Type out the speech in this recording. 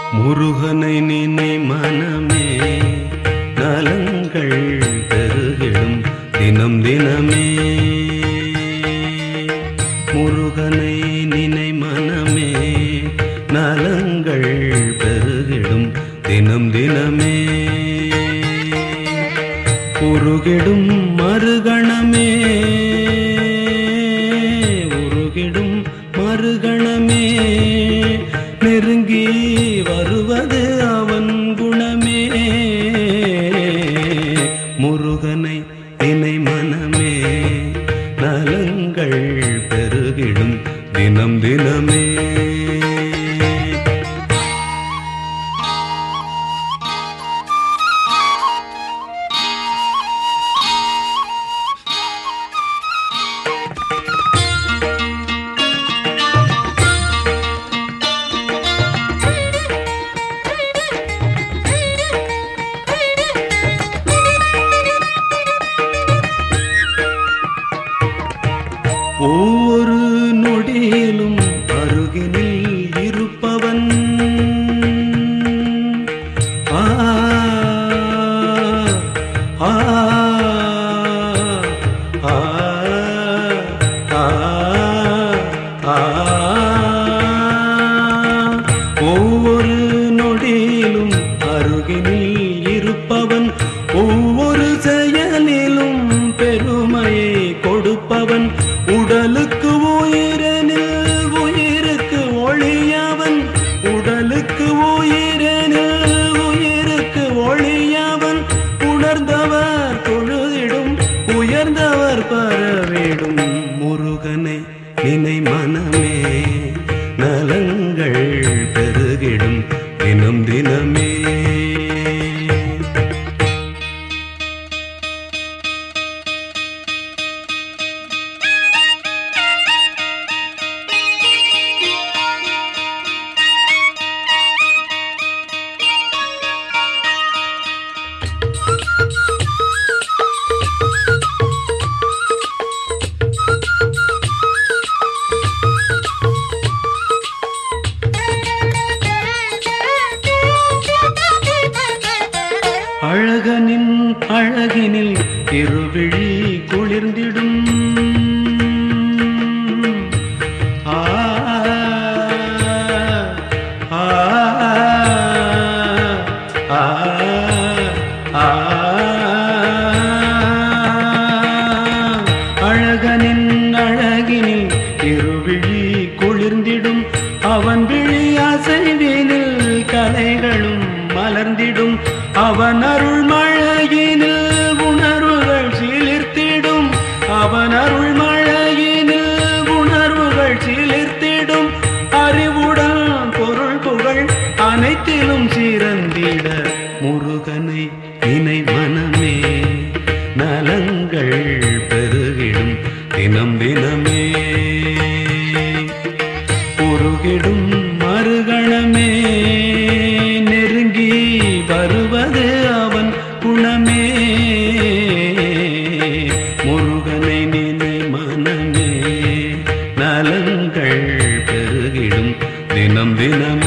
முருகனை நினை மனமே நலங்கள் பெருகிடும் தினம் தினமே முருகனை நினை மனமே நலங்கள் பெருகிடும் தினம் தினமே உருகிடும் மறுகணமே உருகிடும் மறுகணமே நெருங்கி வருவது அவன் குணமே முருகனை இணை மனமே நலங்கள் பெருகிடும் தினம் தினமே ஒவ்வொரு நொடியிலும் அருகினில் இருப்பவன் ஆ, ஆ, ஆ, ஆ, ஆ. ஒவ்வொரு நொடியிலும் அருகினில் இருப்பவன் ஒவ்வொரு செயலிலும் பெருமையை கொடுப்பவன் உடலுக்கு உயிரெனில் உயிருக்கு ஒளியவன் உடலுக்கு உயிரெனில் உயிருக்கு ஒளியவன் உணர்ந்தவர் தொழுதிடும் உயர்ந்தவர் பரவிடும் முருகனை நினை மனமே நலங்கள் பெருகிடும் தினம் தினமே அழகனின் அழகினில் இருவிழி குளிர்ந்திடும் ஆ, ஆ, ஆ, ஆ. அழகனின் அழகினில் இருவிழி குளிர்ந்திடும் அவன் விழி அசைவினில் கலைகளும் மலர்ந்திடும் அவன் அருள் மழையினில் உணர்வுகள் சிலிர்த்திடும் அவன் அருள் மழையினில் உணர்வுகள் சிலிர்த்திடும் அறிவுடன் பொருள் புகழ் அனைத்திலும் சிறந்திட முருகனை இணை மனமே நலங்கள் பெருகிடும் தினம் தினமே உருகிடும் மறுகணமே நெருங்கி வருவது அவன் குணமே முருகனை நினை மனமே நலங்கள் பெருகிடும் தினம் தினமே